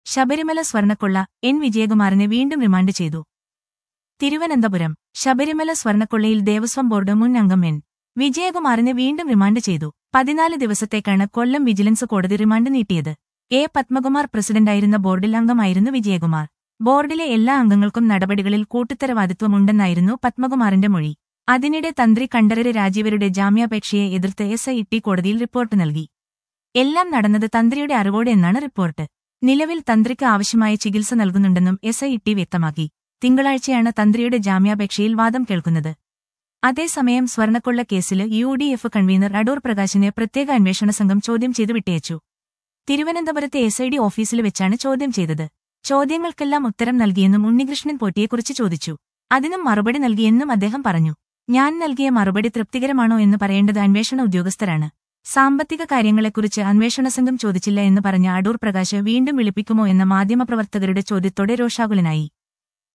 Sabarimala സ്വർണക്കൊള്ള N വിജയകുമാറിനെ വീണ്ടും remand ചെയ്തു തിരുവനന്തപുരം ശബരിമല സ്വർണക്കൊള്ളയിൽ ദേവസ്വം ബോർഡ് മുൻ അംഗം എൻ വിജയകുമാറിനെ വീണ്ടും റിമാൻഡ് ചെയ്തു പതിനാല് ദിവസത്തേക്കാണ് കൊല്ലം വിജിലൻസ് കോടതി റിമാൻഡ് നീട്ടിയത് എ പത്മകുമാർ പ്രസിഡന്റായിരുന്ന ബോർഡിൽ അംഗമായിരുന്നു വിജയകുമാർ ബോർഡിലെ എല്ലാ അംഗങ്ങൾക്കും നടപടികളിൽ കൂട്ടുത്തരവാദിത്വമുണ്ടെന്നായിരുന്നു പത്മകുമാറിന്റെ മൊഴി അതിനിടെ തന്ത്രി കണ്ഠരര് രാജീവരുടെ ജാമ്യാപേക്ഷയെ എതിർത്ത് എസ് ഐ ടി കോടതിയിൽ റിപ്പോർട്ട് നൽകി എല്ലാം നടന്നത് തന്ത്രിയുടെ അറിവോടെ എന്നാണ് റിപ്പോർട്ട് നിലവിൽ തന്ത്രിക്ക് ആവശ്യമായ ചികിത്സ നൽകുന്നുണ്ടെന്നും എസ് ഐ ടി വ്യക്തമാക്കി തിങ്കളാഴ്ചയാണ് തന്ത്രിയുടെ ജാമ്യാപേക്ഷയിൽ വാദം കേൾക്കുന്നത് അതേസമയം സ്വർണക്കൊള്ള കേസിൽ U D F convener Adoor പ്രകാശിനെ പ്രത്യേക അന്വേഷണ സംഘം ചോദ്യം ചെയ്ത് വിട്ടയച്ചു തിരുവനന്തപുരത്തെ എസ് ഐ ഡി ഓഫീസിൽ വെച്ചാണ് ചോദ്യം ചെയ്തത് ചോദ്യങ്ങൾക്കെല്ലാം ഉത്തരം നൽകിയെന്നും ഉണ്ണികൃഷ്ണൻ പോറ്റിയെക്കുറിച്ച് ചോദിച്ചു അതിനും മറുപടി നൽകിയെന്നും അദ്ദേഹം പറഞ്ഞു ഞാൻ നൽകിയ മറുപടി തൃപ്തികരമാണോ എന്ന് പറയേണ്ടത് അന്വേഷണ ഉദ്യോഗസ്ഥരാണ് സാമ്പത്തിക കാര്യങ്ങളെക്കുറിച്ച് അന്വേഷണ സംഘം ചോദിച്ചില്ല എന്ന് പറഞ്ഞ അടൂർ പ്രകാശ് വീണ്ടും വിളിപ്പിക്കുമോ എന്ന മാധ്യമപ്രവർത്തകരുടെ ചോദ്യത്തോടെ രോഷാകുലനായി